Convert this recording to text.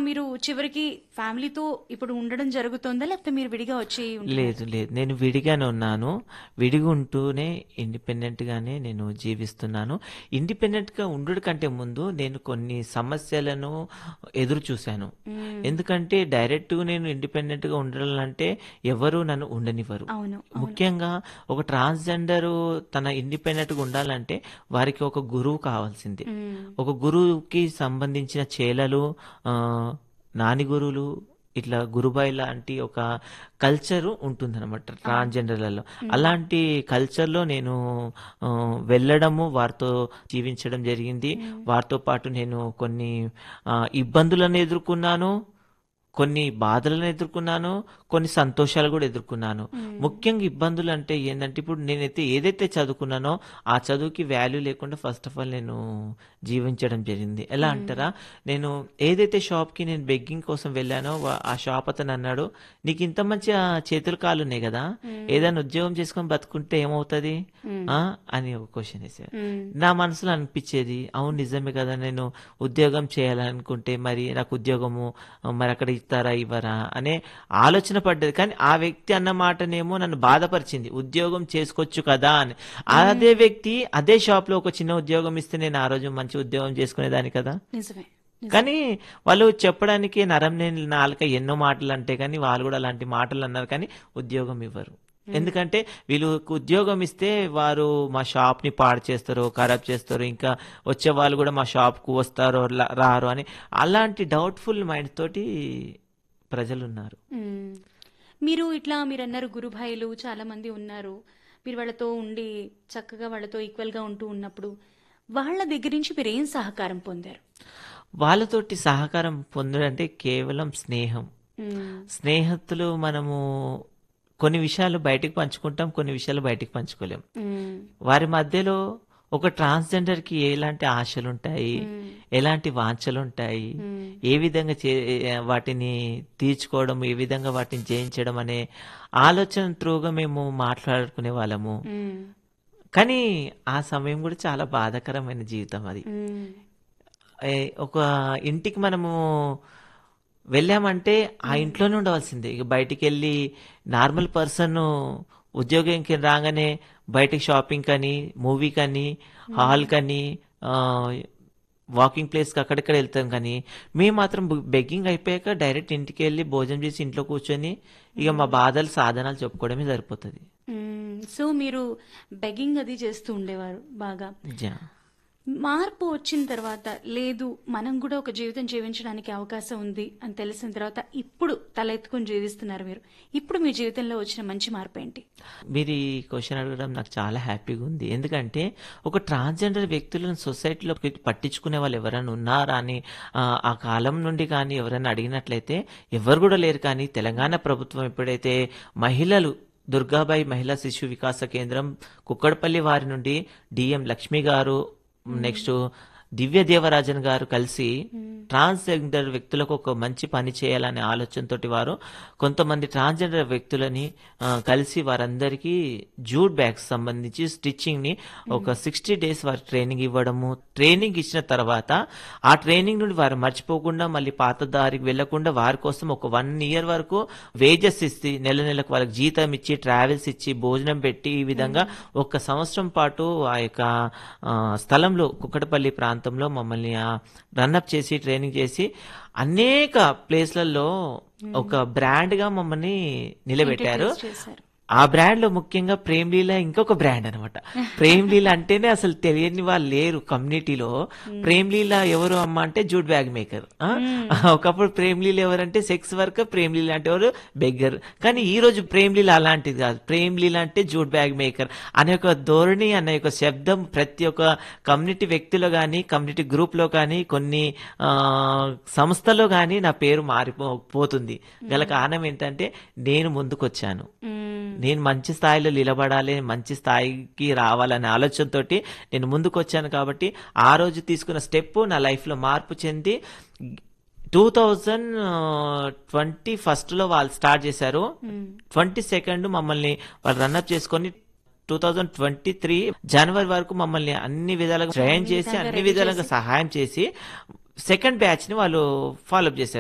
మీరు చివరికి ఫ్యామిలీతో ఇప్పుడు ఉండడం జరుగుతుందా లేకపోతే మీరు విడిగా వచ్చి ఉంటున్నారా? లేదు లేదు నేను విడిగానే ఉన్నాను విడిగా ఉంటూనే ఇండిపెండెంట్ గానే నేను జీవిస్తున్నాను ఇండిపెండెంట్ గా ఉండడం కంటే ముందు నేను కొన్ని సమస్యలను ఎదురు చూశాను మ్మ్. ఎందుకంటే డైరెక్ట్ గా నేను ఇండిపెండెంట్ గా ఉండాలంటే ఎవరు నన్ను ఉండనివ్వరు అవును అవును ముఖ్యంగా ఒక ట్రాన్స్జెండర్ తన ఇండిపెండెంట్ గా ఉండాలంటే వారికి ఒక గురువు కావాల్సింది మ్మ్. ఒక గురువుకి సంబంధించిన చేలలు ఆ, నాని గురువులు ఇట్లా గురుబాయ్ లాంటి ఒక కల్చర్ ఉంటుందన్నమాట ట్రాన్స్జెండర్లలో అలాంటి కల్చర్లో నేను ఆ, వెళ్ళడము వారితో జీవించడం జరిగింది వారితో పాటు నేను కొన్ని ఆ, ఇబ్బందులను ఎదుర్కొన్నాను కొన్ని బాధలను ఎదుర్కొన్నాను కొన్ని సంతోషాలు కూడా ఎదుర్కొన్నాను ముఖ్యంగా ఇబ్బందులు అంటే ఏంటంటే ఇప్పుడు నేనైతే ఏదైతే చదువుకున్నానో ఆ చదువుకి వాల్యూ లేకుండా ఫస్ట్ ఆఫ్ ఆల్ నేను జీవించడం జరిగింది ఎలా అంటారా నేను ఏదైతే షాప్కి నేను బెగ్గింగ్ కోసం వెళ్ళానో వా- ఆ షాప్ అతను అన్నాడు నీకు ఇంత మంచి ఆ చేతులు కాళ్ళు ఉన్నాయి కదా ఏదైనా ఉద్యోగం చేసుకొని బతుకుంటే ఏమవుతుంది ఆ అని ఒక క్వశ్చన్ వేసారు మ్మ్. నా మనసులో అనిపించేది అవును నిజమే కదా నేను ఉద్యోగం చేయాలనుకుంటే మరి నాకు ఉద్యోగము ఆ, మరి అక్కడ ఇస్తారా ఇవ్వరా అనే ఆలోచన పడ్డది కానీ ఆ వ్యక్తి అన్న మాటనేమో నన్ను బాధపరిచింది ఉద్యోగం చేసుకోవచ్చు కదా అని అదే వ్యక్తి అదే షాప్ లో ఒక చిన్న ఉద్యోగం ఇస్తే నేను ఆ రోజు మంచి ఉద్యోగం చేసుకునేదాన్ని కదా నిజమే కానీ వాళ్ళు చెప్పడానికి నరం నేను నాలుక ఎన్నో మాటలు అంటే కానీ వాళ్ళు కూడా అలాంటి మాటలు అన్నారు కానీ ఉద్యోగం ఇవ్వరు ఎందుకంటే వీళ్ళు ఉద్యోగం ఇస్తే వారు మా షాప్ ని పాడు చేస్తారు ఖరాబ్ చేస్తారు ఇంకా వచ్చే వాళ్ళు కూడా మా షాప్ కు వస్తారో లా- రారు అని అలాంటి డౌట్ఫుల్ మైండ్ తోటి ప్రజలు ఉన్నారు మ్మ్. మీరు ఇట్లా మీరు అన్నారు గురుభాయిలు చాలా మంది ఉన్నారు మీరు వాళ్ళతో ఉండి చక్కగా వాళ్ళతో ఈక్వల్ గా ఉంటూ ఉన్నప్పుడు వాళ్ళ దగ్గర నుంచి మీరు ఏం సహకారం పొందారు వాళ్ళతోటి సహకారం పొందడంటే కేవలం స్నేహం మ్మ్. స్నేహితులు మనము కొన్ని విషయాలు బయటికి పంచుకుంటాం కొన్ని విషయాలు బయటికి పంచుకోలేం మ్మ్. వారి మధ్యలో ఒక ట్రాన్స్జెండర్ కి ఎలాంటి ఆశలు ఉంటాయి మ్మ్. ఎలాంటి వాంఛలు ఉంటాయి మ్మ్. ఏ విధంగా చే వాటిని తీర్చుకోవడం ఏ విధంగా వాటిని జయించడం అనే ఆలోచన త్రూగా మేము మాట్లాడుకునే వాళ్ళము మ్మ్. కానీ ఆ సమయం కూడా చాలా బాధాకరమైన జీవితం అది మ్మ్. ఏ, ఒక ఇంటికి మనము వెళ్ళామంటే ఆ ఇంట్లోనే ఉండవలసిందే ఇక బయటికి వెళ్ళి నార్మల్ పర్సన్ ఉద్యోగంకి రాగానే బయటికి షాపింగ్ కని మూవీ కని హాల్ కని వాకింగ్ ప్లేస్కి అక్కడిక్కడ వెళ్తాం కానీ మేము మాత్రం బెగ్గింగ్ అయిపోయాక డైరెక్ట్ ఇంటికి వెళ్ళి భోజనం చేసి ఇంట్లో కూర్చొని ఇక మా బాధలు సాధనాలు చెప్పుకోవడమే సరిపోతుంది మ్మ్. సో మీరు బెగ్గింగ్ అది చేస్తూ ఉండేవారు బాగా జా. మార్పు వచ్చిన తర్వాత లేదు మనం కూడా ఒక జీవితం జీవించడానికి అవకాశం ఉంది అని తెలిసిన తర్వాత ఇప్పుడు తల ఎత్తుకుని జీవిస్తున్నారు మీరు ఇప్పుడు మీ జీవితంలో వచ్చిన మంచి మార్పు ఏంటి మీరు ఈ క్వశ్చన్ అడగడం నాకు చాలా హ్యాపీగా ఉంది ఎందుకంటే ఒక ట్రాన్స్జెండర్ వ్యక్తులను సొసైటీలో పట్టించుకునే వాళ్ళు ఎవరైనా ఉన్నారా అని ఆ, ఆ కాలం నుండి కానీ ఎవరైనా అడిగినట్లయితే ఎవరు కూడా లేరు కానీ తెలంగాణ ప్రభుత్వం ఎప్పుడైతే మహిళలు దుర్గాబాయి మహిళా శిశు వికాస కేంద్రం కుక్కడపల్లి వారి నుండి డిఎం లక్ష్మి గారు నెక్స్ట్ దివ్య దేవరాజన్ గారు కలిసి ట్రాన్స్జెండర్ వ్యక్తులకు ఒక మంచి పని చేయాలనే ఆలోచనతోటి వారు కొంతమంది ట్రాన్స్జెండర్ వ్యక్తులని ఆ, కలిసి వారందరికీ జూట్ బ్యాగ్స్ సంబంధించి స్టిచ్చింగ్ ని ఒక సిక్స్టీ డేస్ వారి ట్రైనింగ్ ఇవ్వడము ట్రైనింగ్ ఇచ్చిన తర్వాత ఆ ట్రైనింగ్ నుండి వారు మర్చిపోకుండా మళ్ళీ పాత దారికి వెళ్లకుండా వారి కోసం ఒక వన్ ఇయర్ వరకు వేజెస్ ఇచ్చి నెల నెలకు వాళ్ళకి జీతం ఇచ్చి ట్రావెల్స్ ఇచ్చి భోజనం పెట్టి ఈ విధంగా ఒక సంవత్సరం పాటు ఆ యొక్క ఆ, స్థలంలో కుక్కటపల్లి ప్రాంతంలో మమ్మల్ని రన్అప్ చేసి ట్రైనింగ్ చేసి అనేక ప్లేస్లలో ఒక బ్రాండ్ గా మమ్మల్ని నిలబెట్టారు Introduce చేశారు ఆ బ్రాండ్ లో ముఖ్యంగా ప్రేమ్ లీల ఇంకొక బ్రాండ్ అనమాట ప్రేమ్ లీల అంటేనే అసలు తెలియని వాళ్ళు లేరు కమ్యూనిటీలో ప్రేమ్ లీల ఎవరు అమ్మ అంటే జూట్ బ్యాగ్ మేకర్ ఒకప్పుడు ప్రేమ్ లీల ఎవరంటే సెక్స్ వర్కర్ ప్రేమ్ లీల అంటే ఎవరు బెగ్గర్ కానీ ఈ రోజు ప్రేమ్ లీల అలాంటిది కాదు ప్రేమ్ లీల అంటే జూట్ బ్యాగ్ మేకర్ అనే ఒక ధోరణి అనే ఒక శబ్దం ప్రతి ఒక్క కమ్యూనిటీ వ్యక్తిలో కానీ కమ్యూనిటీ గ్రూప్ లో కానీ కొన్ని ఆ, సంస్థలో కానీ నా పేరు మారిపోతుంది గల కారణం ఏంటంటే నేను ముందుకొచ్చాను మ్మ్. నేను మంచి స్థాయిలో నిలబడాలి మంచి స్థాయికి రావాలనే ఆలోచనతోటి నేను ముందుకు వచ్చాను కాబట్టి ఆ రోజు తీసుకున్న స్టెప్ నా లైఫ్లో మార్పు చెంది టూ థౌజండ్ ట్వంటీ ఫస్ట్లో వాళ్ళు స్టార్ట్ చేశారు ట్వంటీ సెకండ్ మమ్మల్ని వాళ్ళు రన్అప్ చేసుకొని టూ థౌజండ్ ట్వంటీ త్రీ జనవరి వరకు మమ్మల్ని అన్ని విధాలుగా ట్రైన్ చేసి అన్ని విధాలుగా సహాయం చేసి సెకండ్ బ్యాచ్ ని వాళ్ళు ఫాలోఅప్ చేశారు